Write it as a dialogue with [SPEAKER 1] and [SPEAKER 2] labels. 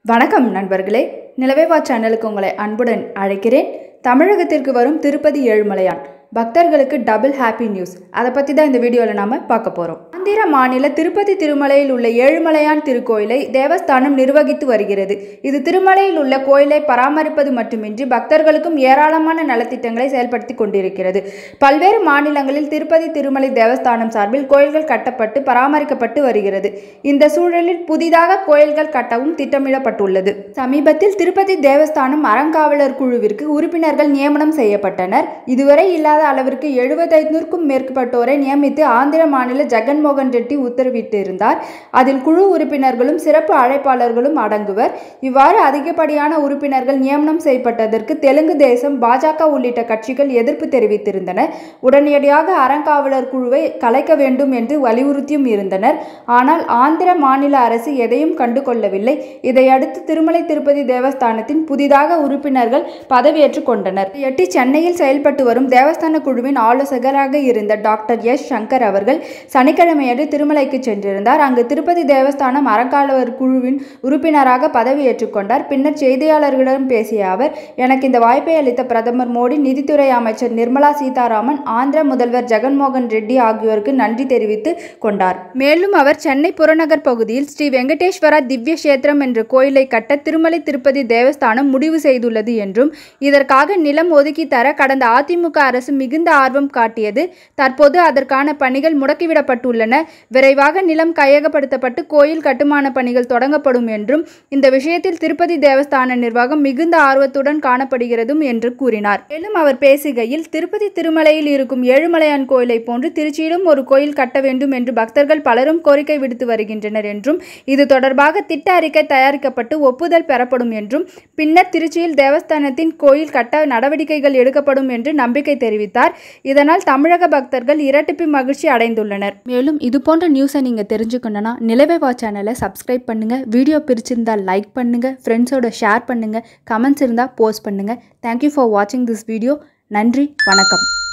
[SPEAKER 1] வணக்கம் நண்பர்களே நிலவேவா சேனலுக்கு உங்களை அன்புடன் அழைக்கிறேன் தமிழகத்திற்கு வரும் திருப்பதி ஏழுமலையான் பக்தர்களுக்கு டபுள் ஹாப்பி நியூஸ் அதை பற்றி தான் இந்த வீடியோவில் நாம் பார்க்க போகிறோம் ஆந்திர மாநில திருப்பதி திருமலையில் உள்ள ஏழுமலையான் திருக்கோயிலை தேவஸ்தானம் நிர்வகித்து வருகிறது இது திருமலையில் உள்ள கோயிலை பராமரிப்பது மட்டுமின்றி பக்தர்களுக்கும் ஏராளமான நலத்திட்டங்களை செயல்படுத்தி கொண்டிருக்கிறது பல்வேறு மாநிலங்களில் திருப்பதி திருமலை தேவஸ்தானம் சார்பில் கோயில்கள் கட்டப்பட்டு பராமரிக்கப்பட்டு வருகிறது இந்த சூழலில் புதிதாக கோயில்கள் கட்டவும் திட்டமிடப்பட்டுள்ளது சமீபத்தில் திருப்பதி தேவஸ்தானம் அறங்காவலர் குழுவிற்கு உறுப்பினர்கள் நியமனம் செய்யப்பட்டனர் இதுவரை இல்லாத அளவிற்கு எழுபத்தைநூறுக்கும் மேற்பட்டோரை நியமித்து ஆந்திர மாநில ஜெகன்மோகன் ரெட்டி உத்தரவிட்டிருந்தார் அதில் குழு உறுப்பினர்களும் சிறப்பு அழைப்பாளர்களும் அடங்குவர் இவ்வாறு அதிகப்படியான உறுப்பினர்கள் நியமனம் செய்யப்பட்டதற்கு தெலுங்கு தேசம் பாஜக உள்ளிட்ட கட்சிகள் எதிர்ப்பு தெரிவித்திருந்தன உடனடியாக அறங்காவலர் குழுவை கலைக்க வேண்டும் என்று வலியுறுத்தியும் இருந்தனர் ஆனால் ஆந்திர மாநில அரசு எதையும் கண்டுகொள்ளவில்லை இதையடுத்து திருமலை திருப்பதி தேவஸ்தானத்தின் புதிதாக உறுப்பினர்கள் பதவியேற்றுக் கொண்டனர் இதையொட்டி சென்னையில் செயல்பட்டு வரும் தேவஸ்தான குழுவின் ஆலோசகராக இருந்த டாக்டர் எஸ் சங்கர் அவர்கள் சனிக்கிழமையன்று திருமலைக்கு சென்றிருந்தார் அங்கு திருப்பதி தேவஸ்தானம் அறங்காவலர் குழுவின் உறுப்பினராக பதவியேற்றுக் கொண்டார் பின்னர் செய்தியாளர்களிடம் பேசிய அவர் எனக்கு இந்த வாய்ப்பை அளித்த பிரதமர் மோடி நிதித்துறை அமைச்சர் நிர்மலா சீதாராமன் ஆந்திர முதல்வர் ஜெகன்மோகன் ரெட்டி ஆகியோருக்கு நன்றி தெரிவித்து கொண்டார் மேலும் அவர் சென்னை புறநகர் பகுதியில் ஸ்ரீ வெங்கடேஸ்வரா திவ்ய கஷேத்திரம் என்ற கோயிலை கட்ட திருமலை திருப்பதி தேவஸ்தானம் முடிவு செய்துள்ளது என்றும் இதற்காக நிலம் ஒதுக்கி தர கடந்த அதிமுக அரசு மிகுந்த ஆர்வம் காட்டியது தற்போது அதற்கான பணிகள் முடக்கிவிடப்பட்டுள்ளன விரைவாக நிலம் கையகப்படுத்தப்பட்டு கோயில் கட்டுமான பணிகள் தொடங்கப்படும் என்றும் இந்த விஷயத்தில் திருப்பதி தேவஸ்தான நிர்வாகம் மிகுந்த ஆர்வத்துடன் காணப்படுகிறதும் என்று கூறினார் மேலும் அவர் பேசுகையில் திருப்பதி திருமலையில் இருக்கும் ஏழுமலையான் கோயிலை போன்று திருச்சியிலும் ஒரு கோயில் கட்ட வேண்டும் என்று பக்தர்கள் பலரும் கோரிக்கை விடுத்து வருகின்றனர் என்றும் இது தொடர்பாக திட்ட அறிக்கை தயாரிக்கப்பட்டு ஒப்புதல் பெறப்படும் என்றும் பின்னர் திருச்சியில் தேவஸ்தானத்தின் கோயில் கட்ட நடவடிக்கைகள் எடுக்கப்படும் என்று நம்பிக்கை தெரிவித்தார் இதனால் தமிழக பக்தர்கள் இரட்டிப்பு மகிழ்ச்சி அடைந்துள்ளனர் மேலும் இது போன்ற நியூஸை நீங்கள் தெரிஞ்சுக்கணுன்னா நிலவேவா சேனலை சப்ஸ்கிரைப் பண்ணுங்கள் வீடியோ பிரிச்சிருந்தால் லைக் பண்ணுங்கள் ஃப்ரெண்ட்ஸோட ஷேர் பண்ணுங்கள் கமெண்ட்ஸ் இருந்தால் போஸ்ட் பண்ணுங்கள் தேங்க்யூ ஃபார் வாட்சிங் திஸ் வீடியோ நன்றி வணக்கம்